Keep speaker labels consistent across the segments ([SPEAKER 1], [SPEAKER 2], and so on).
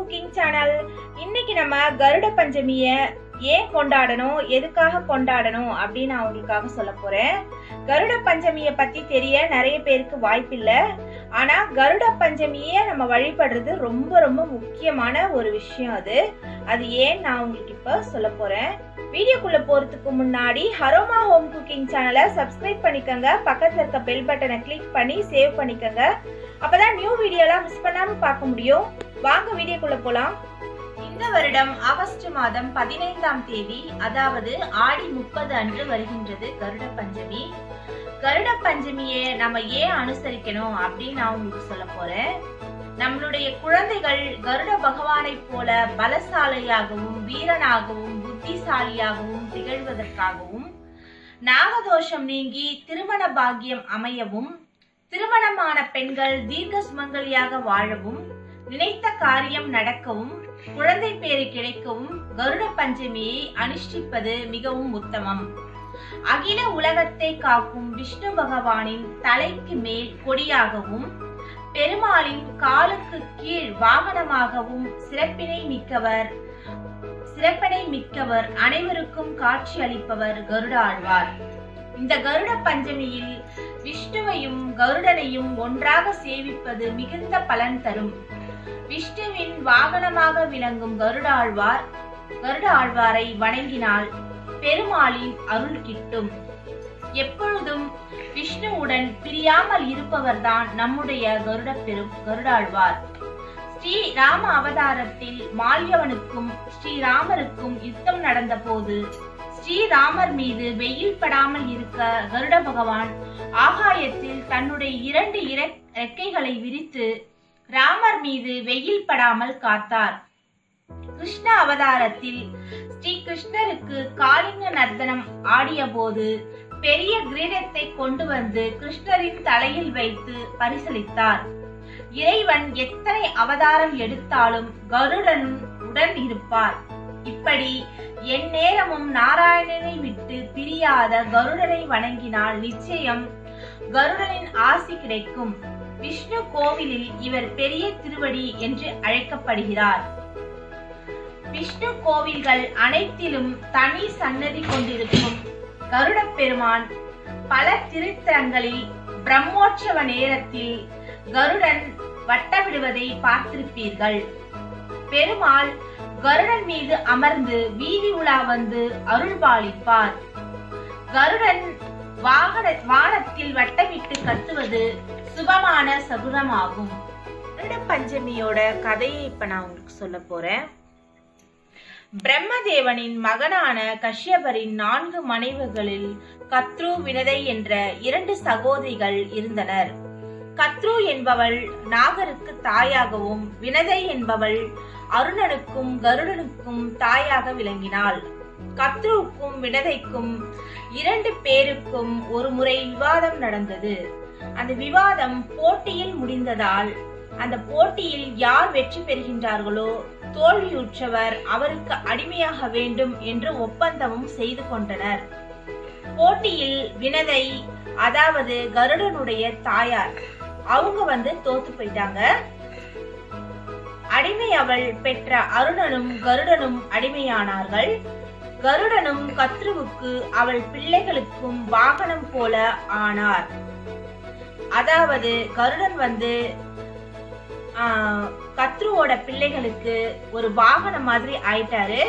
[SPEAKER 1] cooking channel இன்னைக்கு நம்ம கருட பஞ்சமிய ஏன் கொண்டாடணும் எதுக்காக கொண்டாடணும் அப்படின்னு நான் உங்களுக்காக சொல்ல போறேன் கருட பஞ்சமிய பத்தி தெரிய நிறைய பேருக்கு வாய்ப்பில்ல ஆனா கருட பஞ்சமிய நம்ம வழிபடுறது ரொம்ப ரொம்ப முக்கியமான ஒரு விஷயம் அது அது ஏன் நான் உங்களுக்கு இப்ப சொல்ல போறேன் வீடியோக்குள்ள போறதுக்கு முன்னாடி ஹரோமா ஹோம் குக்கிங் சேனலை சப்ஸ்கிரைப் பண்ணிக்கோங்க பக்கத்துல இருக்க பெல் பட்டனை கிளிக் பண்ணி சேவ் பண்ணிக்கோங்க அப்பதான் நியூ வீடியோலாம் மிஸ் பண்ணாம பார்க்க முடியும் வாங்க வீடியோக்குள்ள போலாம் இந்த வருடம் ஆகஸ்ட் மாதம் பதினைந்தாம் தேதி அதாவது ஆடி முப்பது அன்று வருகின்றது கருட பஞ்சமி கருட பஞ்சமியை நம்ம ஏன் அனுசரிக்கணும் அப்படின்னு நான் உங்களுக்கு சொல்ல போறேன் நம்மளுடைய குழந்தைகள் கருட பகவானை போல பலசாலியாகவும் வீரனாகவும் புத்திசாலியாகவும் திகழ்வதற்காகவும் நாகதோஷம் நீங்கி திருமண பாக்கியம் அமையவும் திருமணமான பெண்கள் தீர்க்க சுமங்கலியாக வாழவும் நினைத்த காரியம் நடக்கவும் குழந்தை பேறு கிடைக்கவும் கருட பஞ்சமியை அனுஷ்டிப்பது மிகவும் உத்தமம் அகில உலகத்தை காக்கும் விஷ்ணு பகவானின் தலைக்கு மேல் கொடியாகவும் பெருமாளின் காலுக்கு கீழ் வாகனமாகவும் சிறப்பினை மிக்கவர் சிறப்பினை மிக்கவர் அனைவருக்கும் காட்சி அளிப்பவர் கருட ஆழ்வார் இந்த கருட பஞ்சமியில் விஷ்ணுவையும் கருடனையும் ஒன்றாக சேவிப்பது மிகுந்த பலன் தரும் விஷ்ணுவின் வாகனமாக விளங்கும் கருட ஆழ்வார் கருட ஆழ்வாரை வணங்கினால் பெருமாளின் அருள் கிட்டும் எப்பொழுதும் விஷ்ணுவுடன் பிரியாமல் இருப்பவர்தான் நம்முடைய கருட பெரும் கருடாழ்வார் ஸ்ரீ ராம அவதாரத்தில் மால்யவனுக்கும் ஸ்ரீராமருக்கும் யுத்தம் நடந்த போது ஸ்ரீராமர் மீது வெயில் படாமல் இருக்க கருட பகவான் ஆகாயத்தில் தன்னுடைய இரண்டு இறக்கைகளை விரித்து ராமர் மீது வெயில் படாமல் காத்தார் கிருஷ்ண அவதாரத்தில் ஸ்ரீ கிருஷ்ணருக்கு காளிங்க நர்த்தனம் ஆடிய போது பெரிய கிரீடத்தை கொண்டு வந்து கிருஷ்ணரின் தலையில் வைத்து பரிசளித்தார் இறைவன் எத்தனை அவதாரம் எடுத்தாலும் கருடன் உடன் இருப்பார் இப்படி என் நேரமும் நாராயணனை விட்டு பிரியாத கருடனை வணங்கினால் நிச்சயம் கருடனின் ஆசி கிடைக்கும் விஷ்ணு கோவிலில் இவர் பெரிய திருவடி என்று அழைக்கப்படுகிறார் விஷ்ணு கோவில்கள் அனைத்திலும் தனி சன்னதி கொண்டிருக்கும் கருட பெருமான் பல திருத்தலங்களில் பிரம்மோற்சவ நேரத்தில் கருடன் வட்டமிடுவதை பார்த்திருப்பீர்கள் பெருமாள் கருடன் மீது அமர்ந்து வீதி உலா வந்து அருள்பாலிப்பார் கருடன் வாகன வானத்தில் வட்டமிட்டு கத்துவது சுபமான சகுனமாகும் கருட பஞ்சமியோட கதையை இப்ப நான் உங்களுக்கு சொல்ல போறேன் பிரம்மதேவனின் மகனான கஷ்யபரின் நான்கு மனைவிகளில் கத்ரு வினதை என்ற இரண்டு சகோதரிகள் இருந்தனர் கத்ரு என்பவள் நாகருக்கு தாயாகவும் வினதை என்பவள் அருணனுக்கும் கருடனுக்கும் தாயாக விளங்கினாள் கத்ருவுக்கும் வினதைக்கும் இரண்டு பேருக்கும் ஒரு முறை விவாதம் நடந்தது அந்த விவாதம் போட்டியில் முடிந்ததால் அந்த போட்டியில் யார் வெற்றி பெறுகின்றார்களோ தோல்வியுற்றவர் அவருக்கு அடிமையாக வேண்டும் என்று ஒப்பந்தமும் செய்து கொண்டனர் போட்டியில் வினதை அதாவது கருடனுடைய தாயார் அவங்க வந்து தோத்து போயிட்டாங்க அடிமை அவள் பெற்ற அருணனும் கருடனும் அடிமையானார்கள் கருடனும் கத்ருவுக்கு அவள் பிள்ளைகளுக்கும் வாகனம் போல ஆனார் அதாவது கருடன் வந்து கத்ருவோட பிள்ளைகளுக்கு ஒரு வாகனம் மாதிரி ஆயிட்டாரு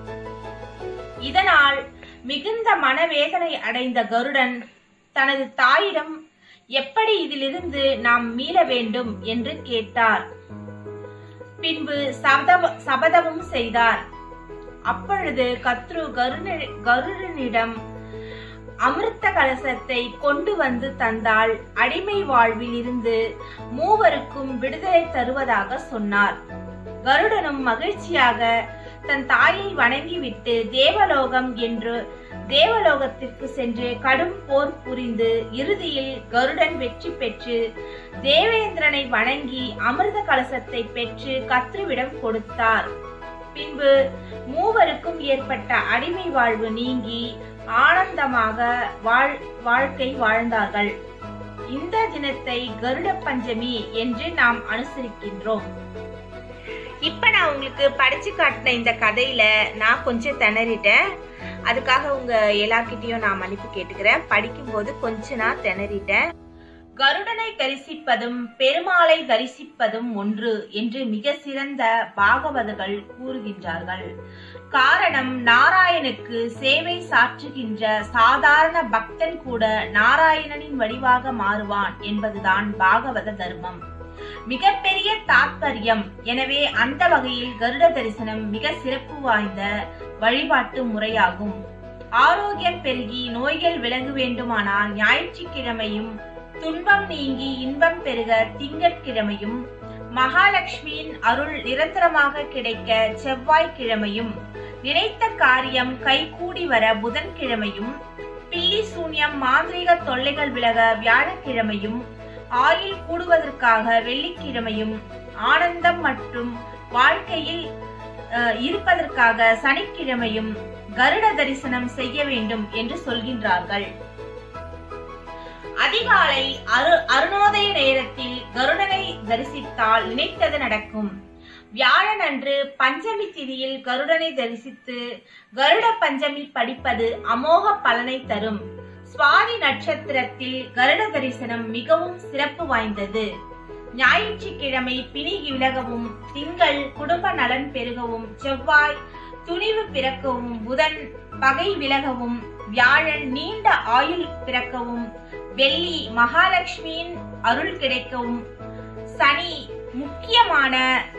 [SPEAKER 1] இதனால் மிகுந்த மனவேதனை அடைந்த கருடன் தனது தாயிடம் எப்படி இதிலிருந்து நாம் மீள வேண்டும் என்று கேட்டார் பின்பு சபதமும் செய்தார் அப்பொழுது கத்ரு கருடனிடம் அமிர்த கலசத்தை கொண்டு வந்து தந்தால் அடிமை வாழ்வில் இருந்து மூவருக்கும் விடுதலை தருவதாக சொன்னார் கருடனும் மகிழ்ச்சியாக தன் தாயை வணங்கிவிட்டு தேவலோகம் என்று தேவலோகத்திற்கு சென்று கடும் போர் புரிந்து இறுதியில் கருடன் வெற்றி பெற்று தேவேந்திரனை வணங்கி அமிர்த கலசத்தை பெற்று கத்ருவிடம் கொடுத்தார் பின்பு மூவருக்கும் ஏற்பட்ட அடிமை வாழ்வு நீங்கி ஆனந்தமாக வாழ் வாழ்க்கை வாழ்ந்தார்கள் இந்த தினத்தை கருட பஞ்சமி என்று நாம் அனுசரிக்கின்றோம் இப்ப நான் உங்களுக்கு படிச்சு காட்டின இந்த கதையில நான் கொஞ்சம் திணறிட்டேன் அதுக்காக உங்க எல்லார்கிட்டயும் நான் மன்னிப்பு கேட்டுக்கிறேன் படிக்கும்போது கொஞ்சம் நான் திணறிட்டேன் கருடனை தரிசிப்பதும் பெருமாளை தரிசிப்பதும் ஒன்று என்று மிக சிறந்த பாகவதர்கள் கூறுகின்றார்கள் காரணம் நாராயணுக்கு சேவை சாற்றுகின்ற சாதாரண பக்தன் கூட நாராயணனின் வடிவாக மாறுவான் என்பதுதான் பாகவத தர்மம் மிகப்பெரிய தாத்பரியம் எனவே அந்த வகையில் கருட தரிசனம் மிக சிறப்பு வாய்ந்த வழிபாட்டு முறையாகும் ஆரோக்கியம் பெருகி நோய்கள் விலக வேண்டுமானால் ஞாயிற்றுக்கிழமையும் துன்பம் நீங்கி இன்பம் பெருக திங்கட்கிழமையும் மகாலட்சுமியின் அருள் நிரந்தரமாக கிடைக்க செவ்வாய்க்கிழமையும் நினைத்த காரியம் கைகூடி வர புதன்கிழமையும் பில்லி சூன்யம் மாந்திரீக தொல்லைகள் விலக வியாழக்கிழமையும் ஆயுள் கூடுவதற்காக வெள்ளிக்கிழமையும் ஆனந்தம் மற்றும் வாழ்க்கையில் அஹ், இருப்பதற்காக சனிக்கிழமையும் கருட தரிசனம் செய்ய வேண்டும் என்று சொல்கின்றார்கள் அதிகாலை அரு அருணோதய நேரத்தில் கருடனை தரிசித்தால் நினைத்தது நடக்கும் வியாழன் அன்று பஞ்சமி திதியில் கருடனை தரிசித்து கருட பஞ்சமி படிப்பது அமோக பலனை தரும் சுவாதி நட்சத்திரத்தில் கருட தரிசனம் மிகவும் சிறப்பு வாய்ந்தது ஞாயிற்றுக்கிழமை பிணி விலகவும் திங்கள் குடும்ப நலன் பெருகவும் செவ்வாய் துணிவு பிறக்கவும் புதன் பகை விலகவும் வியாழன் நீண்ட ஆயுள் பிறக்கவும் வெள்ளி மகாலட்சுமியின் அருள் கிடைக்கவும் சனி முக்கியமான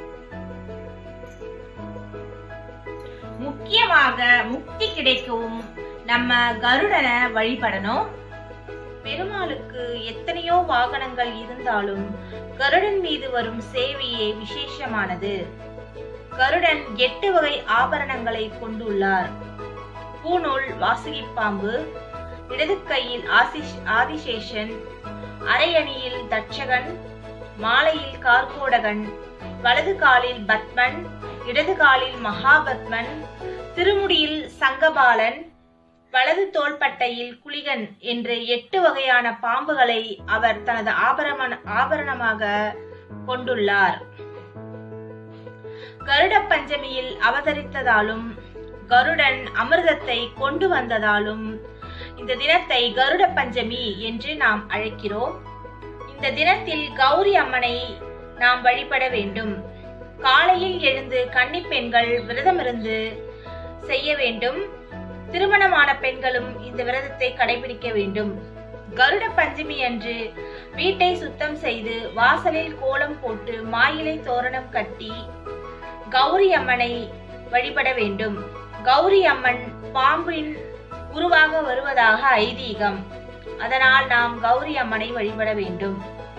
[SPEAKER 1] முக்கியமாக முக்தி கிடைக்கவும் நம்ம கருடனை வழிபடணும் பெருமாளுக்கு எத்தனையோ வாகனங்கள் இருந்தாலும் கருடன் மீது வரும் சேவையே விசேஷமானது கருடன் எட்டு வகை ஆபரணங்களை கொண்டுள்ளார் பூநூல் வாசுகி பாம்பு இடது கையில் ஆசிஷ் ஆதிசேஷன் அரையணியில் தட்சகன் மாலையில் கார்கோடகன் வலது காலில் பத்மன் இடது காலில் மகாபத்மன் திருமுடியில் சங்கபாலன் வலது தோள்பட்டையில் குளிகன் என்று எட்டு வகையான பாம்புகளை அவர் தனது ஆபரண ஆபரணமாக கொண்டுள்ளார் கருட பஞ்சமியில் அவதரித்ததாலும் கருடன் அமிர்தத்தை கொண்டு வந்ததாலும் இந்த தினத்தை கருட பஞ்சமி என்று நாம் அழைக்கிறோம் இந்த தினத்தில் கௌரி அம்மனை நாம் வழிபட வேண்டும் காலையில் எழுந்து கன்னி பெண்கள் விரதமிருந்து செய்ய வேண்டும் திருமணமான பெண்களும் இந்த விரதத்தை கடைபிடிக்க வேண்டும் கருட பஞ்சமி அன்று வீட்டை சுத்தம் செய்து வாசலில் கோலம் போட்டு மாயிலை தோரணம் கட்டி கௌரி அம்மனை வழிபட வேண்டும் கௌரி அம்மன் பாம்பின் உருவாக வருவதாக ஐதீகம் அதனால் நாம் கௌரி அம்மனை வழிபட வேண்டும்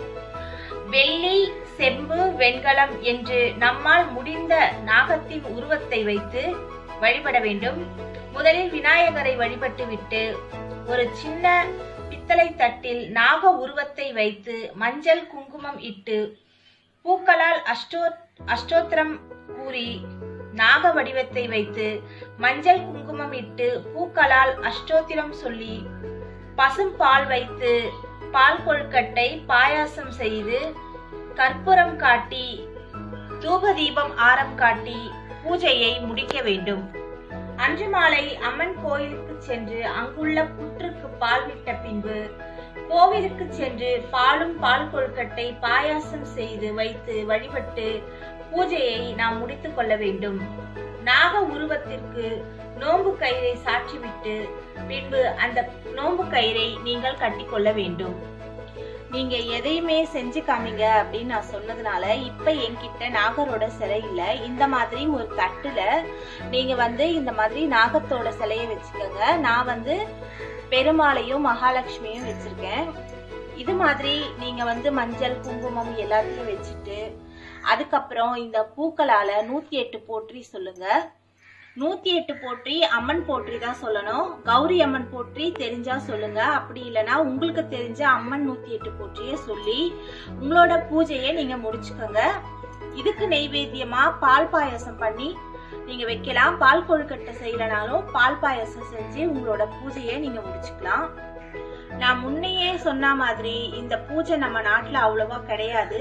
[SPEAKER 1] வெள்ளி செம்பு வெண்கலம் என்று நம்மால் முடிந்த நாகத்தின் உருவத்தை வைத்து வழிபட வேண்டும் முதலில் விநாயகரை வழிபட்டுவிட்டு ஒரு சின்ன பித்தளை தட்டில் நாக உருவத்தை வைத்து மஞ்சள் குங்குமம் இட்டு பூக்களால் அஷ்டோ அஷ்டோத்திரம் கூறி நாக வடிவத்தை வைத்து மஞ்சள் குங்குமம் இட்டு பூக்களால் அஷ்டோத்திரம் சொல்லி பசும் பால் வைத்து பால் கொழுக்கட்டை பாயாசம் செய்து கற்பூரம் காட்டி தூப தீபம் ஆரம் காட்டி பூஜையை முடிக்க வேண்டும் அன்று மாலை அம்மன் கோயிலுக்கு சென்று அங்குள்ள புற்றுக்கு பால் விட்ட பின்பு கோவிலுக்கு சென்று பாலும் பால் கொழுக்கட்டை பாயாசம் செய்து வைத்து வழிபட்டு பூஜையை நாம் முடித்துக் கொள்ள வேண்டும் நாக உருவத்திற்கு நோன்பு கயிறை சாற்றிவிட்டு பின்பு அந்த நோன்பு கயிறை நீங்கள் கட்டிக்கொள்ள வேண்டும் நீங்க எதையுமே செஞ்சு காமிங்க அப்படின்னு நான் சொன்னதுனால இப்ப என்கிட்ட நாகரோட சிலை இல்ல இந்த மாதிரி ஒரு தட்டுல நீங்க வந்து இந்த மாதிரி நாகத்தோட சிலையை வச்சுக்கோங்க நான் வந்து பெருமாளையும் மகாலட்சுமியும் வச்சிருக்கேன் இது மாதிரி நீங்க வந்து மஞ்சள் குங்குமம் எல்லாத்தையும் வச்சுட்டு அதுக்கப்புறம் இந்த பூக்களால நூத்தி எட்டு போற்றி சொல்லுங்க நூத்தி எட்டு போற்றி அம்மன் போற்றி தான் சொல்லணும் கௌரி அம்மன் போற்றி தெரிஞ்சா சொல்லுங்க அப்படி இல்லைன்னா உங்களுக்கு தெரிஞ்ச அம்மன் நூத்தி எட்டு போற்றியே சொல்லி உங்களோட பூஜையை நீங்க முடிச்சுக்கோங்க இதுக்கு நெய்வேத்தியமா பால் பாயாசம் பண்ணி நீங்க வைக்கலாம் பால் கொழுக்கட்டை செய்யலனாலும் பால் பாயாசம் செஞ்சு உங்களோட பூஜையை நீங்க முடிச்சுக்கலாம் நான் முன்னையே சொன்ன மாதிரி இந்த பூஜை நம்ம நாட்டுல அவ்வளவா கிடையாது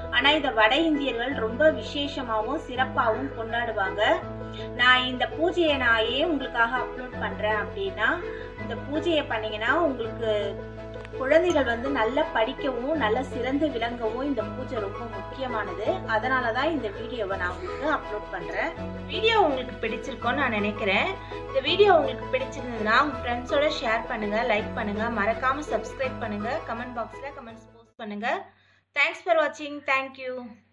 [SPEAKER 1] ஆனா இத வட இந்தியர்கள் ரொம்ப விசேஷமாவும் சிறப்பாகவும் கொண்டாடுவாங்க நான் இந்த பூஜையை நான் ஏன் உங்களுக்காக அப்லோட் பண்றேன் அப்படின்னா இந்த பூஜையை பண்ணீங்கன்னா உங்களுக்கு குழந்தைகள் வந்து நல்லா படிக்கவும் நல்லா சிறந்து விளங்கவும் இந்த பூஜை ரொம்ப முக்கியமானது அதனால தான் இந்த வீடியோவை நான் உங்களுக்கு அப்லோட் பண்றேன் வீடியோ உங்களுக்கு பிடிச்சிருக்கோன்னு நான் நினைக்கிறேன் இந்த வீடியோ உங்களுக்கு பிடிச்சிருந்ததுன்னா உங்க ஃப்ரெண்ட்ஸோட ஷேர் பண்ணுங்க லைக் பண்ணுங்க மறக்காம சப்ஸ்கிரைப் பண்ணுங்க கமெண்ட் பாக்ஸ்ல கமெண்ட்ஸ் போஸ்ட் பண்ணுங்க தேங்க்ஸ் ஃபார் வாட்சிங் தேங்க்யூ